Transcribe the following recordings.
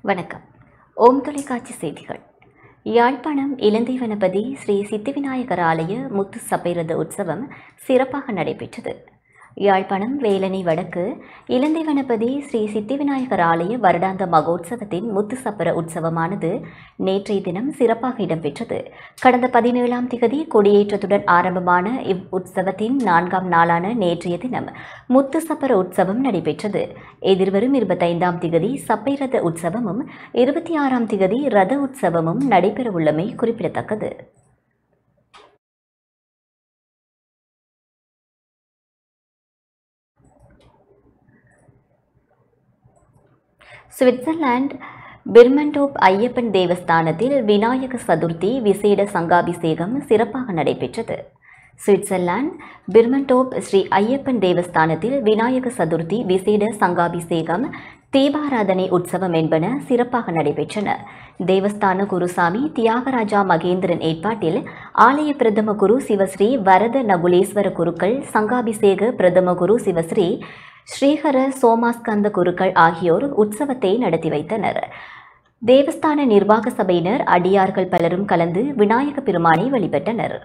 வணக்கம் ஓம் தொலைக்காட்சி செய்திகள் யாழ்ப்பாணம் இலந்தை வனபதி ஸ்ரீ சித்திவிநாயகர் ஆலய முத்து சபைரத உற்சவம் சிறப்பாக நடைபெற்றது யாழ்ப்பாணம் வேலணை வடக்கு இலந்தை வனபதி ஸ்ரீ சித்திவிநாயகர் ஆலய வருடாந்த மகோத்சவத்தின் முத்து சப்பர உற்சவமானது நேற்றைய தினம் சிறப்பாக இடம்பெற்றது கடந்த பதினேழாம் திகதி கொடியேற்றத்துடன் ஆரம்பமான இவ் உற்சவத்தின் நான்காம் நாளான நேற்றைய தினம் முத்து சப்பர உற்சவம் நடைபெற்றது எதிர்வரும் இருபத்தைந்தாம் திகதி சப்பை ரத உற்சவமும் இருபத்தி ஆறாம் திகதி ரத உற்சவமும் நடைபெறவுள்ளமை குறிப்பிடத்தக்கது சுவிட்சர்லாந்து பிர்மண்டோப் ஐயப்பன் தேவஸ்தானத்தில் விநாயக சதுர்த்தி விசேட சங்காபிஷேகம் சிறப்பாக நடைபெற்றது சுவிட்சர்லாந்து பிர்மண்டோப் ஸ்ரீ ஐயப்பன் தேவஸ்தானத்தில் விநாயக சதுர்த்தி விசேட சங்காபிஷேகம் தீபாராதனை உற்சவம் என்பன சிறப்பாக நடைபெற்றன தேவஸ்தான குருசாமி தியாகராஜா மகேந்திரன் ஏற்பாட்டில் ஆலய பிரதம குரு சிவஸ்ரீ வரத நகுலேஸ்வர குருக்கள் சங்காபிஷேக பிரதம குரு சிவஸ்ரீ ஸ்ரீஹர சோமாஸ்கந்த குருக்கள் ஆகியோர் உற்சவத்தை நடத்தி வைத்தனர் தேவஸ்தான நிர்வாக சபையினர் அடியார்கள் பலரும் கலந்து விநாயக பெருமானை வழிபட்டனர்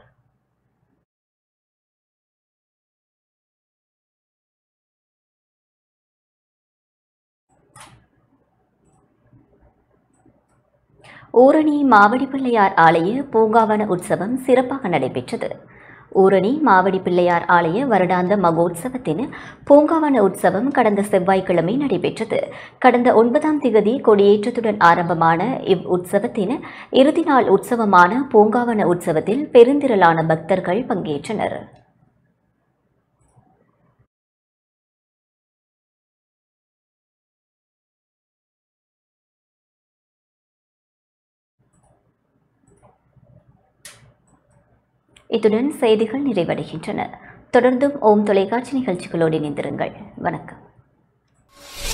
ஊரணி மாவடி பிள்ளையார் ஆலய பூங்காவன உற்சவம் சிறப்பாக நடைபெற்றது ஊரணி மாவடி பிள்ளையார் ஆலய வருடாந்த மகோத்சவத்தின் பூங்காவன உற்சவம் கடந்த செவ்வாய்க்கிழமை நடைபெற்றது கடந்த ஒன்பதாம் திகதி கொடியேற்றத்துடன் ஆரம்பமான இவ் உற்சவத்தின் இறுதி நாள் உற்சவமான பூங்காவன உற்சவத்தில் பெருந்திரளான பக்தர்கள் பங்கேற்றனர் இத்துடன் செய்திகள் நிறைவடைகின்றன தொடர்ந்தும் ஓம் தொலைக்காட்சி நிகழ்ச்சிகளோடு இணைந்திருங்கள் வணக்கம்